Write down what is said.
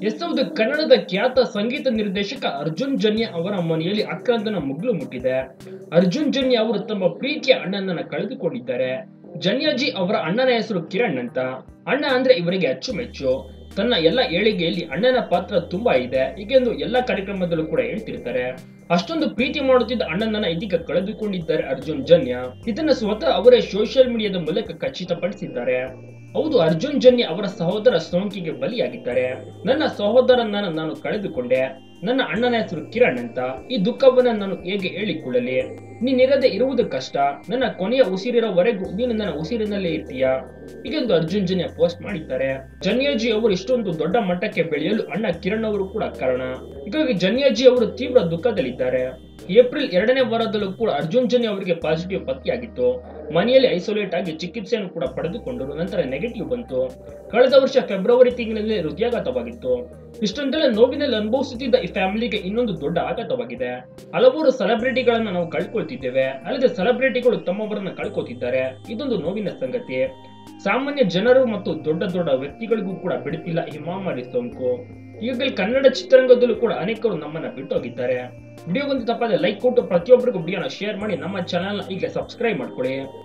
S ಹೌದು ಕನ್ನಡದ ಖ್ಯಾತ ಸಂಗೀತ ನಿರ್ದೇಶಕ ಅರ್ಜುನ್ ಜನ್ಯ ಅವರ ಮನೆಯಲ್ಲಿ ಆಕ್ರಂದನ ಮುಗ್ಲು ಮುಟ್ಟಿದೆ ಅರ್ಜುನ್ ಜನ್ಯ ಅವರು ತಮ್ಮ ಪ್ರೀತಿಯ ಅಣ್ಣನನ್ನ ಕಳೆದುಕೊಂಡಿದ್ದಾರೆ ಜನ್ಯಾಜಿ ಅವರ ಅಣ್ಣನ ಹೆಸರು ಕಿರಣ್ ಅಂತ ಅಣ್ಣ ಅಂದ್ರೆ ಇವರಿಗೆ ಅಚ್ಚುಮೆಚ್ಚು ತನ್ನ ಎಲ್ಲ ಏಳಿಗೆಯಲ್ಲಿ ಅಣ್ಣನ ಪಾತ್ರ ತುಂಬಾ ಇದೆ ಹೀಗೆಂದು ಎಲ್ಲ ಕಾರ್ಯಕ್ರಮದಲ್ಲೂ ಕೂಡ ಹೇಳ್ತಿರ್ತಾರೆ ಅಷ್ಟೊಂದು ಪ್ರೀತಿ ಮಾಡುತ್ತಿದ್ದ ಅಣ್ಣನನ್ನ ಇದೀಗ ಕಳೆದುಕೊಂಡಿದ್ದಾರೆ ಅರ್ಜುನ್ ಜನ್ಯ ಇದನ್ನ ಸ್ವತಃ ಅವರೇ ಸೋಷಿಯಲ್ ಮೀಡಿಯಾದ ಮೂಲಕ ಖಚಿತಪಡಿಸಿದ್ದಾರೆ ಹೌದು ಅರ್ಜುನ್ ಜನ್ಯ ಅವರ ಸಹೋದರ ಸೋಂಕಿಗೆ ಬಲಿಯಾಗಿದ್ದಾರೆ ನನ್ನ ಸಹೋದರನನ್ನ ನಾನು ಕಳೆದುಕೊಂಡೆ ನನ್ನ ಅಣ್ಣನ ಹೆಸರು ಕಿರಣ್ ಅಂತ ಈ ದುಃಖವನ್ನ ನಾನು ಹೇಗೆ ಹೇಳಿಕೊಳ್ಳಲಿ ನೀನಿರದೆ ಇರುವುದು ಕಷ್ಟ ನನ್ನ ಕೊನೆಯ ಉಸಿರಿರೋವರೆಗೂ ನೀನು ನನ್ನ ಉಸಿರಿನಲ್ಲೇ ಇರ್ತೀಯ ಹೀಗೆಂದು ಅರ್ಜುನ್ ಜನ್ಯ ಪೋಸ್ಟ್ ಮಾಡಿದ್ದಾರೆ ಜನ್ಯಾಜಿ ಅವರು ಇಷ್ಟೊಂದು ದೊಡ್ಡ ಮಟ್ಟಕ್ಕೆ ಬೆಳೆಯಲು ಅಣ್ಣ ಕಿರಣ್ ಅವರು ಕೂಡ ಕಾರಣ ಹೀಗಾಗಿ ಜನ್ಯಾಜಿ ಅವರು ತೀವ್ರ ದುಃಖದಲ್ಲಿದ್ದಾರೆ ಏಪ್ರಿಲ್ ಎರಡನೇ ವಾರದಲ್ಲೂ ಕೂಡ ಅರ್ಜುನ್ ಜನ್ಯ ಅವರಿಗೆ ಪಾಸಿಟಿವ್ ಪತ್ತೆಯಾಗಿತ್ತು ಮನೆಯಲ್ಲಿ ಐಸೋಲೇಟ್ ಆಗಿ ಚಿಕಿತ್ಸೆಯನ್ನು ಕೂಡ ಪಡೆದುಕೊಂಡರು ನಂತರ ನೆಗೆಟಿವ್ ಬಂತು ಕಳೆದ ವರ್ಷ ಫೆಬ್ರವರಿ ತಿಂಗಳಲ್ಲಿ ಹೃದಯಾಘಾತವಾಗಿತ್ತು ಇಷ್ಟೊಂದೆಲ್ಲ ನೋವಿನಲ್ಲಿ ಅನುಭವಿಸುತ್ತಿದ್ದ ಈ ಫ್ಯಾಮಿಲಿಗೆ ಇನ್ನೊಂದು ದೊಡ್ಡ ಆಘಾತವಾಗಿದೆ ಹಲವಾರು ಸೆಲೆಬ್ರಿಟಿಗಳನ್ನ ನಾವು ಕಳ್ಕೊಳ್ತಿದ್ದೇವೆ ಅಲ್ಲದೆ ಸೆಲೆಬ್ರಿಟಿಗಳು ತಮ್ಮವರನ್ನ ಕಳ್ಕೊತಿದ್ದಾರೆ ಇದೊಂದು ನೋವಿನ ಸಂಗತಿ ಸಾಮಾನ್ಯ ಜನರು ಮತ್ತು ದೊಡ್ಡ ದೊಡ್ಡ ವ್ಯಕ್ತಿಗಳಿಗೂ ಕೂಡ ಬಿಡುತ್ತಿಲ್ಲ ಈ ಮಹಾಮಾರಿ ಸೋಂಕು ಈಗಲೇ ಕನ್ನಡ ಚಿತ್ರರಂಗದಲ್ಲೂ ಕೂಡ ಅನೇಕರು ನಮ್ಮನ್ನ ಬಿಟ್ಟೋಗಿದ್ದಾರೆ ವಿಡಿಯೋಗೊಂದು ತಪ್ಪದೆ ಲೈಕ್ ಕೊಟ್ಟು ಪ್ರತಿಯೊಬ್ಬರಿಗೂ ವಿಡಿಯೋನ ಶೇರ್ ಮಾಡಿ ನಮ್ಮ ಚಾನಲ್ನ ಈಗ ಸಬ್ಸ್ಕ್ರೈಬ್ ಮಾಡ್ಕೊಳ್ಳಿ